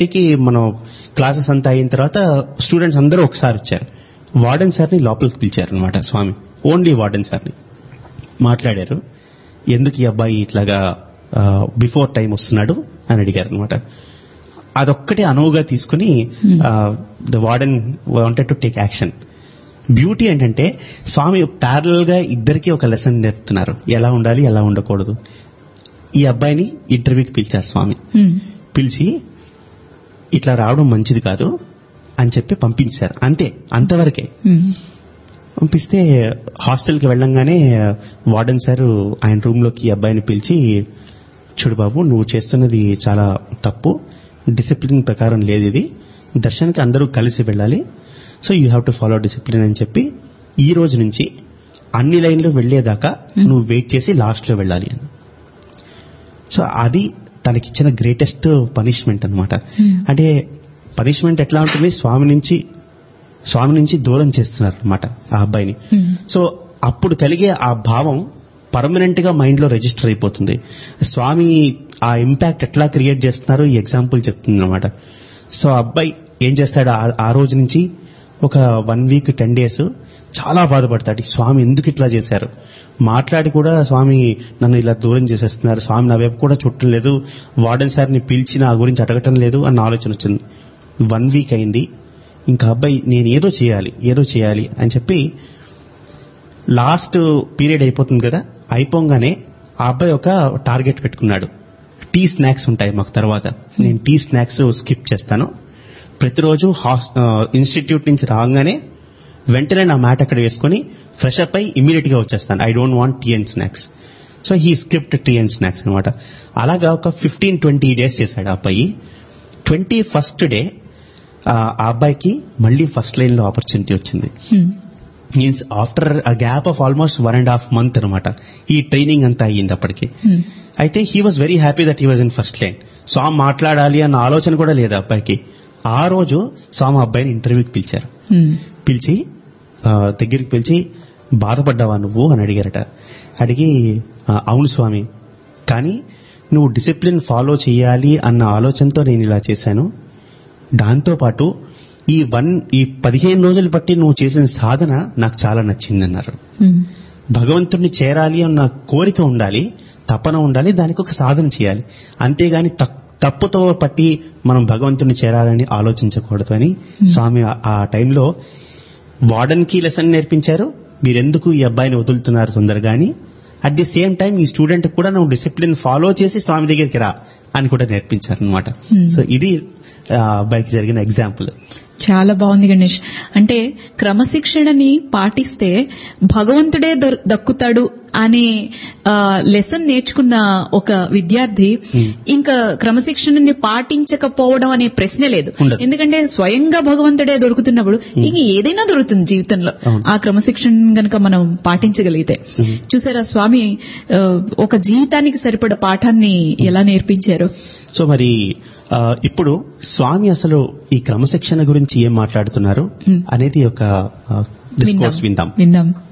థర్టీకి మనం క్లాసెస్ అంతా అయిన తర్వాత స్టూడెంట్స్ అందరూ ఒకసారి వచ్చారు వార్డెన్ సార్ని లోపలికి పిలిచారు అనమాట స్వామి ఓన్లీ వార్డెన్ సార్ని మాట్లాడారు ఎందుకు ఈ అబ్బాయి ఇట్లాగా బిఫోర్ టైం వస్తున్నాడు అని అడిగారు అనమాట అదొక్కటే అనువుగా తీసుకుని the warden wanted to take action beauty ఏంటంటే స్వామి ప్యారల్ గా ఇద్దరికి ఒక లెసన్ నేర్పుతున్నారు ఎలా ఉండాలి ఎలా ఉండకూడదు ఈ అబ్బాయిని ఇంటర్వ్యూకి పిలిచారు స్వామి ఉమ్, పిలిచి ఇట్లా రావడం మంచిది కాదు అని చెప్పి పంపించారు అంతే అంతవరకే ఉమ్, పంపిస్తే హాస్టల్కి వెళ్ళంగానే వార్డెన్ సార్ ఆయన రూమ్ లోకి ఈ అబ్బాయిని పిలిచి చూడు బాబు నువ్వు చేస్తున్నది చాలా తప్పు డిసిప్లిన్ ప్రకారం లేదు ఇది దర్శనానికి అందరూ కలిసి వెళ్ళాలి so you have to follow discipline అని చెప్పి ఈ రోజు నుంచి అన్ని లైన్లు వెళ్లేదాకా నువ్వు వెయిట్ చేసి లాస్ట్ లో వెళ్ళాలి అని సో అది తనకిచ్చిన గ్రేటెస్ట్ పనిష్మెంట్ అన్నమాట Hmm. అంటే పనిష్మెంట్ ఎట్లా ఉంటుంది స్వామి నుంచి స్వామి నుంచి దూరం చేస్తున్నారు అనమాట ఆ అబ్బాయిని ఉమ్, సో అప్పుడు కలిగే ఆ భావం పర్మనెంట్ గా మైండ్ లో రిజిస్టర్ అయిపోతుంది స్వామి ఆ ఇంపాక్ట్ ఎట్లా క్రియేట్ చేస్తున్నారో ఈ ఎగ్జాంపుల్ చెప్తుంది అనమాట సో ఆ అబ్బాయి ఏం చేస్తాడు ఆ- ఆ రోజు నుంచి ఒక వన్ వీక్ టెన్ డేస్ చాలా బాధపడతాడు ఈ స్వామి ఎందుకు ఇట్లా చేశారు మాట్లాడి కూడా స్వామి నన్ను ఇలా దూరం చేసేస్తున్నారు స్వామి నా వైపు కూడా చుట్టం లేదు వార్డెన్ సార్ని పిలిచి నా గురించి అడగటం లేదు అన్న ఆలోచన వచ్చింది వన్ వీక్ అయింది ఇంకా అబ్బాయి నేను ఏదో చేయాలి ఏదో చేయాలి అని చెప్పి లాస్ట్ పీరియడ్ అయిపోతుంది కదా అయిపోగానే ఆ అబ్బాయి ఒక టార్గెట్ పెట్టుకున్నాడు టీ స్నాక్స్ ఉంటాయి మాకు తర్వాత నేను టీ స్నాక్స్ స్కిప్ చేస్తాను ప్రతిరోజు హాస్ ఇన్స్టిట్యూట్ నుంచి రాగానే వెంటనే నా మ్యాట్ అక్కడ వేసుకొని ఫ్రెష్ అప్ అయి ఇమీడియట్ గా వచ్చేస్తాను I don't want tea and snacks so he skipped tea and snacks అనమాట అలాగా ఒక ఫిఫ్టీన్ ట్వంటీ డేస్ చేశాడు ఆ అబ్బాయి ట్వంటీ ఫస్ట్ డే ఆ అబ్బాయికి మళ్ళీ ఫస్ట్ లైన్ లో ఆపర్చునిటీ వచ్చింది um, means after a gap of almost one and half month అనమాట ఈ ట్రైనింగ్ అంతా అయ్యింది అప్పటికి ఉమ్, అయితే he was very happy that he was in first line Swami మాట్లాడాలి అన్న ఆలోచన కూడా లేదు ఆ అబ్బాయికి ఆ రోజు స్వామి అబ్బాయిని ఇంటర్వ్యూకి పిలిచారు ఉమ్, పిలిచి ఆ, దగ్గరికి పిలిచి బాధపడ్డావా నువ్వు అని అడిగారట అడిగి "ఆ, అవును స్వామి కానీ నువ్వు డిసిప్లిన్ ఫాలో చేయాలి అన్న ఆలోచనతో నేను ఇలా చేశాను దాంతోపాటు ఈ వన్ ఈ పదిహేను రోజులు బట్టి నువ్వు చేసిన సాధన నాకు చాలా నచ్చిందన్నారు ఉమ్, భగవంతుడిని చేరాలి అన్న కోరిక ఉండాలి తపన ఉండాలి దానికి ఒక సాధన చేయాలి అంతేగాని తక్- తప్పుతో పట్టి మనం భగవంతుడిని చేరాలని ఆలోచించకూడదు అని స్వామి ఆ- ఆ టైంలో వార్డెన్ కి లెసన్ నేర్పించారు మీరెందుకు ఈ అబ్బాయిని వదులుతున్నారు తొందరగా అని అట్ ది సేమ్ టైం ఈ స్టూడెంట్ కూడా నువ్వు డిసిప్లిన్ ఫాలో చేసి స్వామి దగ్గరికి రా అని కూడా నేర్పించారు అనమాట Hmm. సో ఇది ఆ అబ్బాయికి జరిగిన ఎగ్జాంపుల్ చాలా బాగుంది గణేష్ అంటే క్రమశిక్షణని పాటిస్తే భగవంతుడే దొర్- దక్కుతాడు అనే లెసన్ నేర్చుకున్న ఒక విద్యార్థి ఇంకా క్రమశిక్షణని పాటించకపోవడం అనే ప్రశ్నే లేదు ఉండదు. ఎందుకంటే స్వయంగా భగవంతుడే దొరుకుతున్నప్పుడు ఇంక ఏదైనా దొరుకుతుంది జీవితంలో అవును. ఆ క్రమశిక్షణ గనక మనం పాటించగలిగితే చూసారా స్వామి ఆ, ఒక జీవితానికి సరిపడ పాఠాన్ని ఎలా నేర్పించారు సో మరి ఆ, ఇప్పుడు స్వామి అసలు ఈ క్రమశిక్షణ గురించి ఏం మాట్లాడుతున్నారు Hmm. అనేది ఒక డిస్కోర్స్ విందాం విందాం